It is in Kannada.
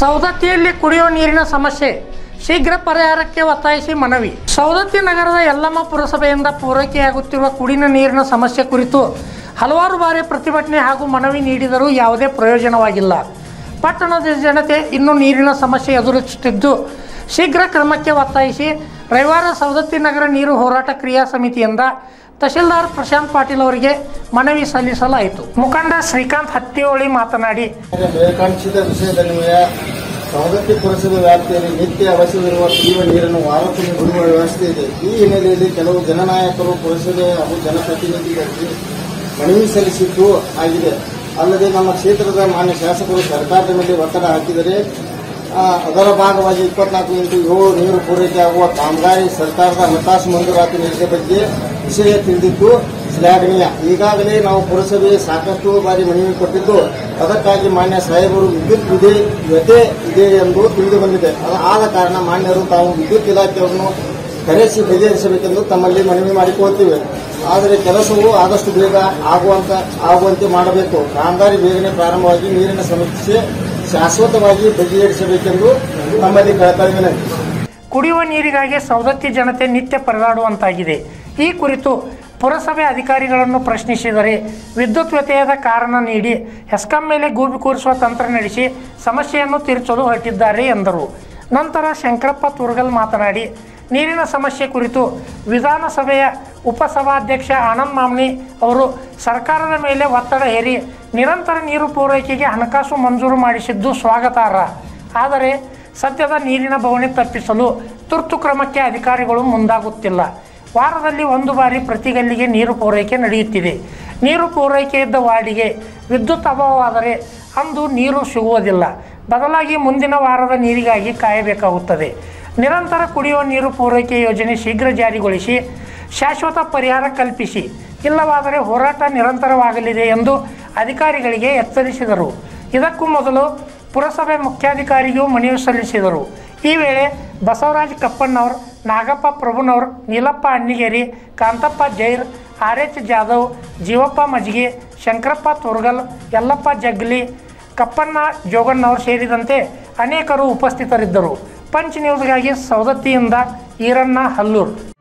ಸವದತ್ತಿಯಲ್ಲಿ ಕುಡಿಯುವ ನೀರಿನ ಸಮಸ್ಯೆ ಶೀಘ್ರ ಪರಿಹಾರಕ್ಕೆ ಒತ್ತಾಯಿಸಿ ಮನವಿ ಸವದತ್ತಿ ನಗರದ ಯಲ್ಲಮ್ಮ ಪುರಸಭೆಯಿಂದ ಪೂರೈಕೆಯಾಗುತ್ತಿರುವ ಕುಡಿನ ನೀರಿನ ಸಮಸ್ಯೆ ಕುರಿತು ಹಲವಾರು ಬಾರಿ ಪ್ರತಿಭಟನೆ ಹಾಗೂ ಮನವಿ ನೀಡಿದರೂ ಯಾವುದೇ ಪ್ರಯೋಜನವಾಗಿಲ್ಲ ಪಟ್ಟಣದ ಜನತೆ ಇನ್ನೂ ನೀರಿನ ಸಮಸ್ಯೆ ಎದುರಿಸುತ್ತಿದ್ದು ಶೀಘ್ರ ಕ್ರಮಕ್ಕೆ ಒತ್ತಾಯಿಸಿ ರವಿವಾರ ಸವದತ್ತಿ ನಗರ ನೀರು ಹೋರಾಟ ಕ್ರಿಯಾ ಸಮಿತಿಯಿಂದ ತಹಶೀಲ್ದಾರ್ ಪ್ರಶಾಂತ್ ಪಾಟೀಲ್ ಅವರಿಗೆ ಮನವಿ ಸಲ್ಲಿಸಲಾಯಿತು ಮುಖಂಡ ಶ್ರೀಕಾಂತ್ ಹತ್ತಿಹೊಳಿ ಮಾತನಾಡಿ ಬೇಕಾಂಕ್ಷಿತ ವಿಷಯದನ್ವಯ ಸವದತ್ತಿ ಪುರಸಭೆ ವ್ಯಾಪ್ತಿಯಲ್ಲಿ ನಿತ್ಯ ಅವಶ್ಯವಿರುವ ಕುಡಿಯುವ ನೀರನ್ನು ವಾರಕ್ಕೊಮ್ಮೆ ಬಿಡುವ ವ್ಯವಸ್ಥೆ ಇದೆ ಈ ಹಿನ್ನೆಲೆಯಲ್ಲಿ ಕೆಲವು ಜನನಾಯಕರು ಪುರಸಭೆ ಹಾಗೂ ಜನಪ್ರತಿನಿಧಿಗಳಿಗೆ ಮನವಿ ಸಲ್ಲಿಸಿದ್ದು ಆಗಿದೆ ಅಲ್ಲದೆ ನಮ್ಮ ಕ್ಷೇತ್ರದ ಮಾನ್ಯ ಶಾಸಕರು ಸರ್ಕಾರದ ಮೇಲೆ ಒತ್ತಡ ಹಾಕಿದರೆ ಆ, ಅದರ ಭಾಗವಾಗಿ ಇಪ್ಪತ್ನಾಲ್ಕು ಇಂಟು ಏಳು ನೀರು ಪೂರೈಕೆ ಆಗುವ ಕಾಮಗಾರಿ ಸರ್ಕಾರದ ಹಣಕಾಸು ಮಂಜೂರಾತಿ ನೀಡಿದ ಬಗ್ಗೆ ವಿಷಯ ತಿಳಿದಿದ್ದು ಶ್ಲಾಘನೀಯ ಈಗಾಗಲೇ ನಾವು ಪುರಸಭೆ ಸಾಕಷ್ಟು ಬಾರಿ ಮನವಿ ಕೊಟ್ಟಿದ್ದು ಅದಕ್ಕಾಗಿ ಮಾನ್ಯ ಸಾಹೇಬರು ವಿದ್ಯುತ್ ಇದೆ ವ್ಯತೆ ಇದೆ ಎಂದು ತಿಳಿದು ಬಂದಿದೆ ಅದು ಆದ ಕಾರಣ ಮಾನ್ಯರು ತಾವು ವಿದ್ಯುತ್ ಇಲಾಖೆಯನ್ನು ಕರೆಸಿ ಬಗೆಹರಿಸಬೇಕೆಂದು ತಮ್ಮಲ್ಲಿ ಮನವಿ ಮಾಡಿಕೊಳ್ಳುತ್ತೇವೆ ಆದರೆ ಕೆಲಸವು ಆದಷ್ಟು ಬೇಗ ಆಗುವಂತ ಆಗುವಂತೆ ಮಾಡಬೇಕು ಕಾಮಗಾರಿ ಬೇಗನೆ ಪ್ರಾರಂಭವಾಗಿ ನೀರಿನ ಸಮಸ್ಯೆ ಶಾಶ್ವತವಾಗಿ ಬಗೆಹರಿಸಬೇಕೆಂದು ತಮ್ಮಲ್ಲಿ ಕಳಕಳಿ ವಿನಂತಿ ಕುಡಿಯುವ ನೀರಿಗಾಗಿ ಸವದತ್ತಿ ಜನತೆ ನಿತ್ಯ ಪರದಾಡುವಂತಾಗಿದೆ ಈ ಕುರಿತು ಪುರಸಭೆ ಅಧಿಕಾರಿಗಳನ್ನು ಪ್ರಶ್ನಿಸಿದರೆ ವಿದ್ಯುತ್ ವ್ಯತ್ಯಯದ ಕಾರಣ ನೀಡಿ ಹೆಸ್ಕಾಂ ಮೇಲೆ ಗೂಬಿ ಕೂರಿಸುವ ತಂತ್ರ ನಡೆಸಿ ಸಮಸ್ಯೆಯನ್ನು ತೀರಿಸಲು ಹೊರಟಿದ್ದಾರೆ ಎಂದರು ನಂತರ ಶಂಕರಪ್ಪ ತುರ್ಗಲ್ ಮಾತನಾಡಿ ನೀರಿನ ಸಮಸ್ಯೆ ಕುರಿತು ವಿಧಾನಸಭೆಯ ಉಪಸಭಾಧ್ಯಕ್ಷ ಆನಂದ್ ಮಾಮ್ನಿ ಅವರು ಸರ್ಕಾರದ ಮೇಲೆ ಒತ್ತಡ ಹೇರಿ ನಿರಂತರ ನೀರು ಪೂರೈಕೆಗೆ ಹಣಕಾಸು ಮಂಜೂರು ಮಾಡಿಸಿದ್ದು ಸ್ವಾಗತಾರ್ಹ ಆದರೆ ಸದ್ಯದ ನೀರಿನ ಬವಣೆ ತಪ್ಪಿಸಲು ತುರ್ತು ಕ್ರಮಕ್ಕೆ ಅಧಿಕಾರಿಗಳು ಮುಂದಾಗುತ್ತಿಲ್ಲ ವಾರದಲ್ಲಿ ಒಂದು ಬಾರಿ ಪ್ರತಿ ಗಲ್ಲಿಗೆ ನೀರು ಪೂರೈಕೆ ನಡೆಯುತ್ತಿದೆ ನೀರು ಪೂರೈಕೆ ಇದ್ದ ವಾರ್ಡಿಗೆ ವಿದ್ಯುತ್ ಅಭಾವವಾದರೆ ಅಂದು ನೀರು ಸಿಗುವುದಿಲ್ಲ ಬದಲಾಗಿ ಮುಂದಿನ ವಾರದ ನೀರಿಗಾಗಿ ಕಾಯಬೇಕಾಗುತ್ತದೆ ನಿರಂತರ ಕುಡಿಯುವ ನೀರು ಪೂರೈಕೆ ಯೋಜನೆ ಶೀಘ್ರ ಜಾರಿಗೊಳಿಸಿ ಶಾಶ್ವತ ಪರಿಹಾರ ಕಲ್ಪಿಸಿ ಇಲ್ಲವಾದರೆ ಹೋರಾಟ ನಿರಂತರವಾಗಲಿದೆ ಎಂದು ಅಧಿಕಾರಿಗಳಿಗೆ ಎಚ್ಚರಿಸಿದರು ಇದಕ್ಕೂ ಮೊದಲು ಪುರಸಭೆ ಮುಖ್ಯಾಧಿಕಾರಿಗೂ ಮನವಿ ಸಲ್ಲಿಸಿದರು ಈ ವೇಳೆ ಬಸವರಾಜ್ ಕಪ್ಪಣ್ಣವ್ರು ನಾಗಪ್ಪ ಪ್ರಭುನವ್ರು ನೀಲಪ್ಪ ಅಣ್ಣಿಗೇರಿ ಕಾಂತಪ್ಪ ಜೈರ್ ಆರ್ ಎಚ್ ಜಾಧವ್ ಜೀವಪ್ಪ ಮಜ್ಗಿ ಶಂಕರಪ್ಪ ತುರ್ಗಲ್ ಯಲ್ಲಪ್ಪ ಜಗ್ಲಿ ಕಪ್ಪಣ್ಣ ಜೋಗಣ್ಣವ್ರು ಸೇರಿದಂತೆ ಅನೇಕರು ಉಪಸ್ಥಿತರಿದ್ದರು ಪಂಚ್ ನ್ಯೂಸ್ಗಾಗಿ ಸವದತ್ತಿಯಿಂದ ಈರಣ್ಣ ಹಲ್ಲೂರು